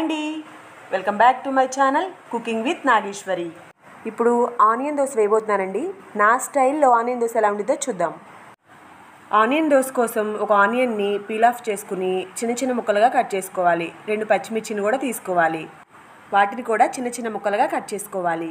అండి welcome back to my channel cooking with Nageswari ఇప్పుడు onion dosa వేయబోతున్నానండి నా స్టైల్లో ఆనియన్ దోశ ఎలా ఉంటుందో చూద్దాం ఆనియన్ దోశ కోసం ఒక ఆనియన్ని పీల్ ఆఫ్ చేసుకుని చిన్న చిన్న ముక్కలుగా కట్ చేసుకోవాలి రెండు పచ్చిమిర్చిని కూడా తీసుకోవాలి వాటిని కూడా చిన్న చిన్న ముక్కలుగా కట్ చేసుకోవాలి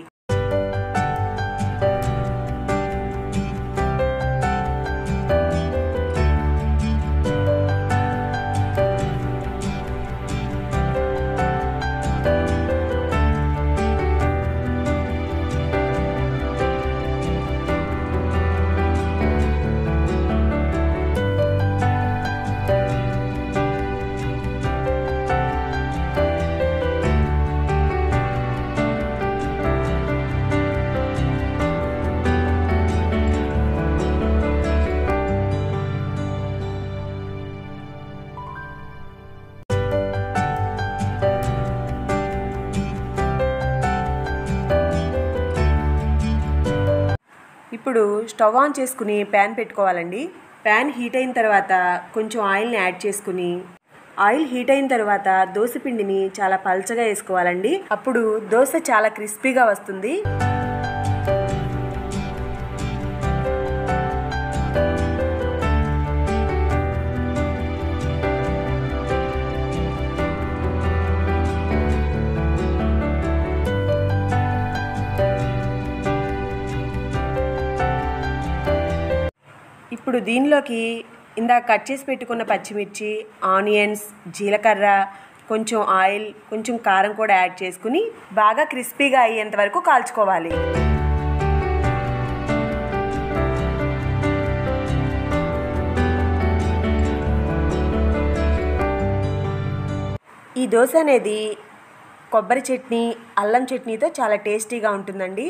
ఇప్పుడు స్టవ్ ఆన్ చేసుకుని ప్యాన్ పెట్టుకోవాలండి ప్యాన్ హీట్ అయిన తర్వాత కొంచెం ఆయిల్ని యాడ్ చేసుకుని ఆయిల్ హీట్ అయిన తర్వాత దోశ పిండిని చాలా పల్చగా వేసుకోవాలండి అప్పుడు దోశ చాలా క్రిస్పీగా వస్తుంది ఇప్పుడు దీనిలోకి ఇందాక కట్ చేసి పెట్టుకున్న పచ్చిమిర్చి ఆనియన్స్ జీలకర్ర కొంచెం ఆయిల్ కొంచెం కారం కూడా యాడ్ చేసుకుని బాగా క్రిస్పీగా అయ్యేంత వరకు కాల్చుకోవాలి ఈ దోశ అనేది కొబ్బరి చట్నీ అల్లం చట్నీతో చాలా టేస్టీగా ఉంటుందండి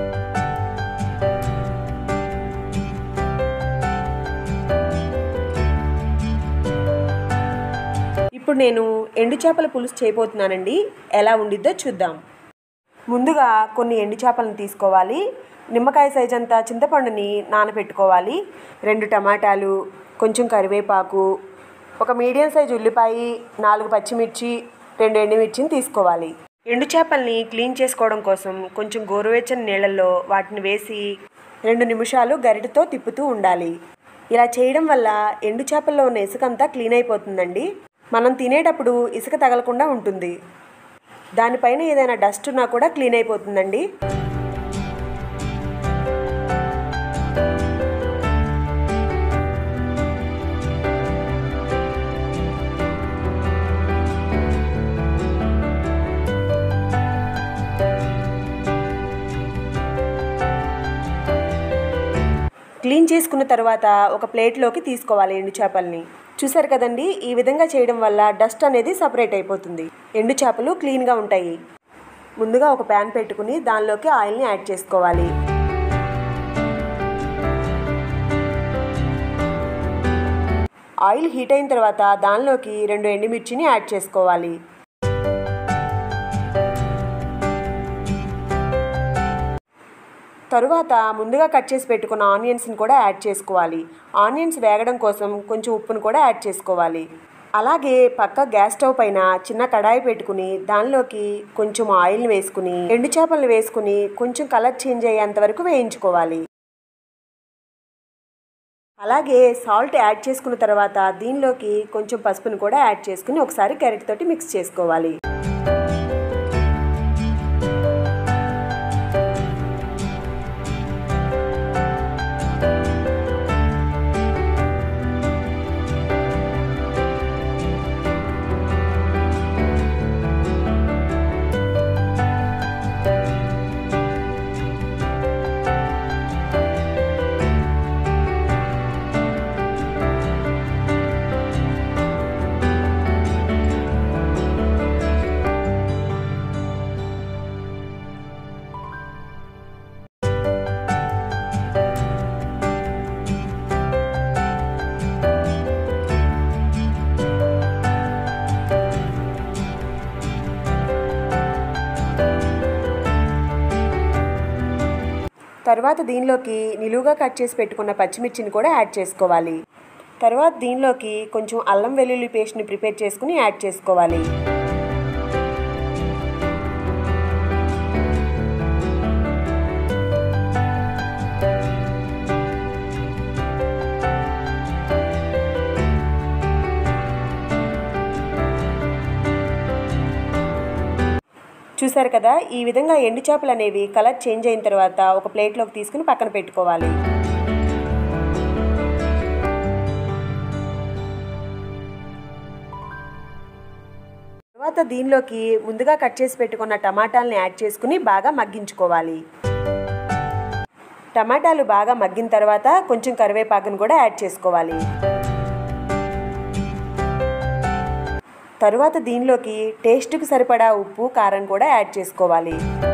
ఇప్పుడు నేను ఎండు చేపల పులుసు చేయబోతున్నానండి ఎలా ఉండిద్దో చూద్దాం ముందుగా కొన్ని ఎండు చేపలను తీసుకోవాలి నిమ్మకాయ సైజ్ అంతా చింతపండుని నానబెట్టుకోవాలి రెండు టమాటాలు కొంచెం కరివేపాకు ఒక మీడియం సైజ్ ఉల్లిపాయ నాలుగు పచ్చిమిర్చి రెండు ఎండుమిర్చిని తీసుకోవాలి ఎండు చేపల్ని క్లీన్ చేసుకోవడం కోసం కొంచెం గోరువెచ్చని నీళ్ళల్లో వాటిని వేసి రెండు నిమిషాలు గరిటతో తిప్పుతూ ఉండాలి ఇలా చేయడం వల్ల ఎండు చేపల్లో ఉన్న ఇసుకంతా క్లీన్ అయిపోతుందండి మనం తినేటప్పుడు ఇసుక తగలకుండా ఉంటుంది దానిపైన ఏదైనా డస్ట్ ఉన్నా కూడా క్లీన్ అయిపోతుందండి క్లీన్ చేసుకున్న తర్వాత ఒక ప్లేట్లోకి తీసుకోవాలి ఎండు చేపల్ని చూసారు కదండి ఈ విధంగా చేయడం వల్ల డస్ట్ అనేది సపరేట్ అయిపోతుంది ఎండు చేపలు క్లీన్గా ఉంటాయి ముందుగా ఒక ప్యాన్ పెట్టుకుని దానిలోకి ఆయిల్ని యాడ్ చేసుకోవాలి ఆయిల్ హీట్ అయిన తర్వాత దానిలోకి రెండు ఎండుమిర్చిని యాడ్ చేసుకోవాలి తరువాత ముందుగా కట్ చేసి పెట్టుకున్న ఆనియన్స్ని కూడా యాడ్ చేసుకోవాలి ఆనియన్స్ వేగడం కోసం కొంచెం ఉప్పును కూడా యాడ్ చేసుకోవాలి అలాగే పక్క గ్యాస్ స్టవ్ పైన చిన్న కడాయి పెట్టుకుని దానిలోకి కొంచెం ఆయిల్ని వేసుకుని ఎండు చేపలను వేసుకుని కొంచెం కలర్ చేంజ్ అయ్యేంత వరకు వేయించుకోవాలి అలాగే సాల్ట్ యాడ్ చేసుకున్న తర్వాత దీనిలోకి కొంచెం పసుపును కూడా యాడ్ చేసుకుని ఒకసారి గరిటె తోటి మిక్స్ చేసుకోవాలి తర్వాత దీనిలోకి నిలువుగా కట్ చేసి పెట్టుకున్న పచ్చిమిర్చిని కూడా యాడ్ చేసుకోవాలి తర్వాత దీనిలోకి కొంచెం అల్లం వెల్లుల్లి పేస్ట్ని ప్రిపేర్ చేసుకుని యాడ్ చేసుకోవాలి చూసారు కదా ఈ విధంగా ఎండు చేపలు అనేవి కలర్ చేంజ్ అయిన తర్వాత ఒక ప్లేట్లోకి తీసుకుని పక్కన పెట్టుకోవాలి తర్వాత దీనిలోకి ముందుగా కట్ చేసి పెట్టుకున్న టమాటాలని యాడ్ చేసుకుని బాగా మగ్గించుకోవాలి టమాటాలు బాగా మగ్గిన తర్వాత కొంచెం కరివేపాకును కూడా యాడ్ చేసుకోవాలి తరువాత దీనిలోకి టేస్ట్కి సరిపడా ఉప్పు కారం కూడా యాడ్ చేసుకోవాలి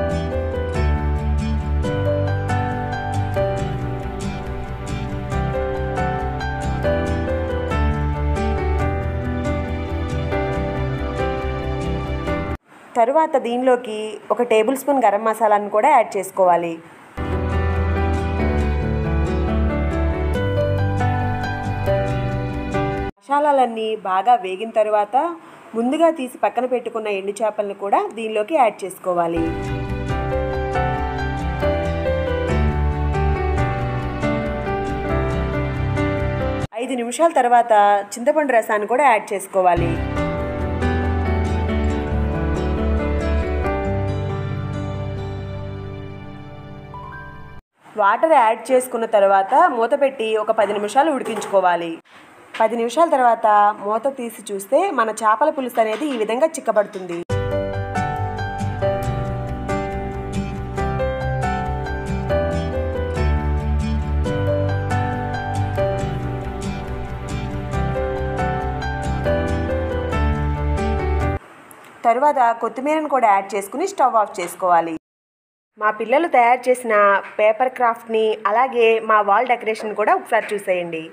తరువాత దీనిలోకి ఒక టేబుల్ స్పూన్ గరం మసాలాను కూడా యాడ్ చేసుకోవాలి మసాలాలన్నీ బాగా వేగిన తర్వాత ముందుగా తీసి పక్కన పెట్టుకున్న ఎండు చేపలను కూడా దీనిలోకి యాడ్ చేసుకోవాలి ఐదు నిమిషాల తర్వాత చింతపండు రసాన్ని కూడా యాడ్ చేసుకోవాలి వాటర్ యాడ్ చేసుకున్న తర్వాత మూత పెట్టి ఒక పది నిమిషాలు ఉడికించుకోవాలి పది నిమిషాల తర్వాత మూత తీసి చూస్తే మన చేపల పులుసు అనేది ఈ విధంగా చిక్కబడుతుంది తరువాత కొత్తిమీరను కూడా యాడ్ చేసుకుని స్టవ్ ఆఫ్ చేసుకోవాలి మా పిల్లలు తయారు చేసిన పేపర్ క్రాఫ్ట్ని అలాగే మా వాల్ డెకరేషన్ కూడా ఒకసారి చూసేయండి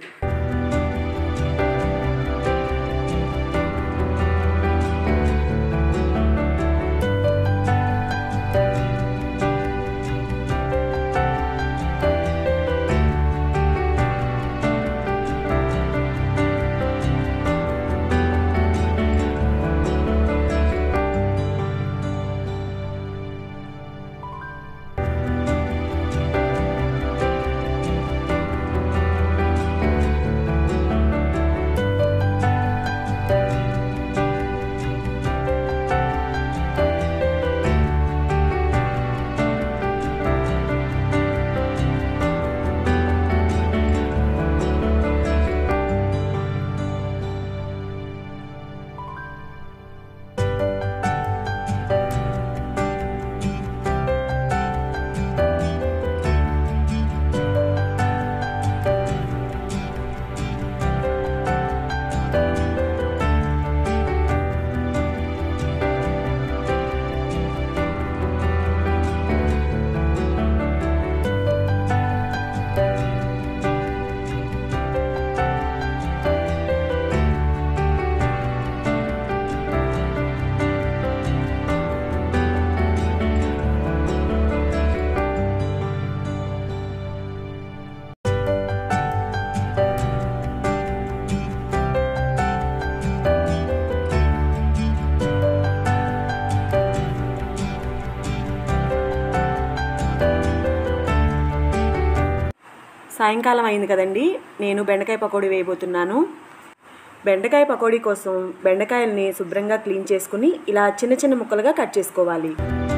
సాయంకాలం అయింది కదండి నేను బెండకాయ పకోడీ వేయబోతున్నాను బెండకాయ పకోడీ కోసం బెండకాయల్ని శుభ్రంగా క్లీన్ చేసుకుని ఇలా చిన్న చిన్న ముక్కలుగా కట్ చేసుకోవాలి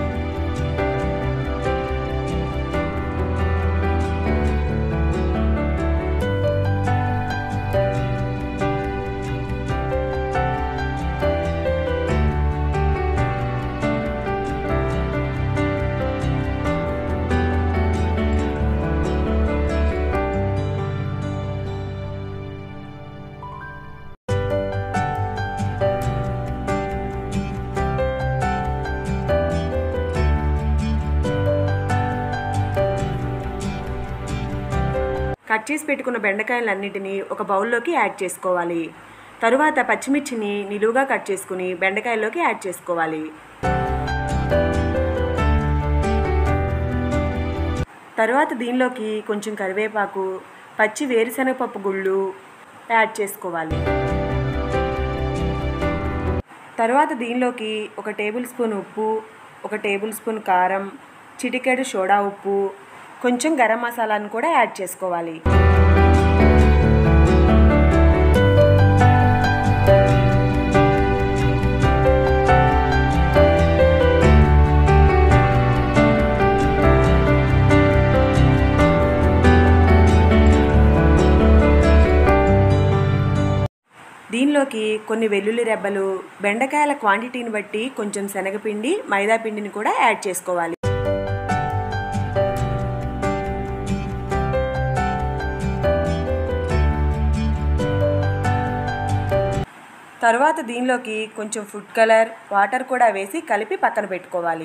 కట్ చేసి పెట్టుకున్న బెండకాయలన్నిటినీ ఒక బౌల్లోకి యాడ్ చేసుకోవాలి తరువాత పచ్చిమిర్చిని నిలువుగా కట్ చేసుకుని బెండకాయల్లోకి యాడ్ చేసుకోవాలి తరువాత దీనిలోకి కొంచెం కరివేపాకు పచ్చి వేరుశనగపప్పు గుళ్ళు యాడ్ చేసుకోవాలి తర్వాత దీనిలోకి ఒక టేబుల్ స్పూన్ ఉప్పు ఒక టేబుల్ స్పూన్ కారం చిటికెడు సోడా ఉప్పు కొంచెం గరం మసాలాను కూడా యాడ్ చేసుకోవాలి దీనిలోకి కొన్ని వెల్లుల్లి రెబ్బలు బెండకాయల క్వాంటిటీని బట్టి కొంచెం శనగపిండి మైదా పిండిని కూడా యాడ్ చేసుకోవాలి తరువాత దీనిలోకి కొంచెం ఫుడ్ కలర్ వాటర్ కూడా వేసి కలిపి పక్కన పెట్టుకోవాలి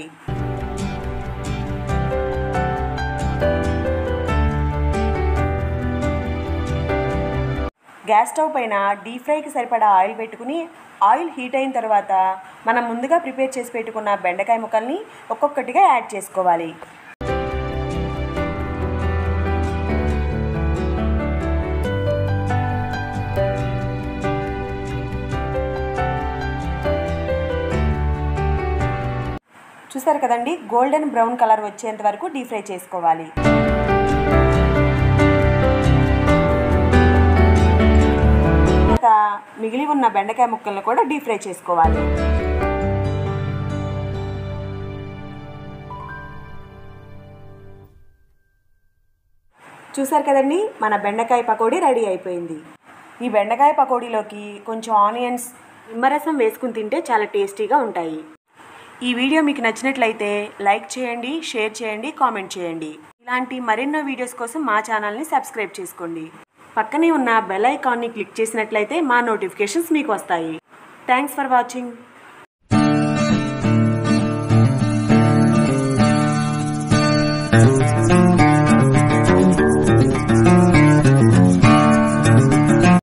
గ్యాస్ స్టవ్ పైన డీప్ ఫ్రైకి సరిపడా ఆయిల్ పెట్టుకుని ఆయిల్ హీట్ అయిన తర్వాత మనం ముందుగా ప్రిపేర్ చేసి పెట్టుకున్న బెండకాయ ముక్కల్ని ఒక్కొక్కటిగా యాడ్ చేసుకోవాలి చూసారు కదండి గోల్డెన్ బ్రౌన్ కలర్ వచ్చేంత వరకు డీప్ ఫ్రై చేసుకోవాలి తర్వాత మిగిలి ఉన్న బెండకాయ ముక్కలను కూడా డీప్ ఫ్రై చేసుకోవాలి చూసారు కదండి మన బెండకాయ పకోడీ రెడీ అయిపోయింది ఈ బెండకాయ పకోడీలోకి కొంచెం ఆనియన్స్ నిమ్మరసం వేసుకుని తింటే చాలా టేస్టీగా ఉంటాయి ఈ వీడియో మీకు నచ్చినట్లయితే లైక్ చేయండి షేర్ చేయండి కామెంట్ చేయండి ఇలాంటి మరెన్నో వీడియోస్ కోసం మా ఛానల్ని సబ్స్క్రైబ్ చేసుకోండి పక్కనే ఉన్న బెల్ ఐకాన్ని క్లిక్ చేసినట్లయితే మా నోటిఫికేషన్స్ మీకు వస్తాయి థ్యాంక్స్ ఫర్ వాచింగ్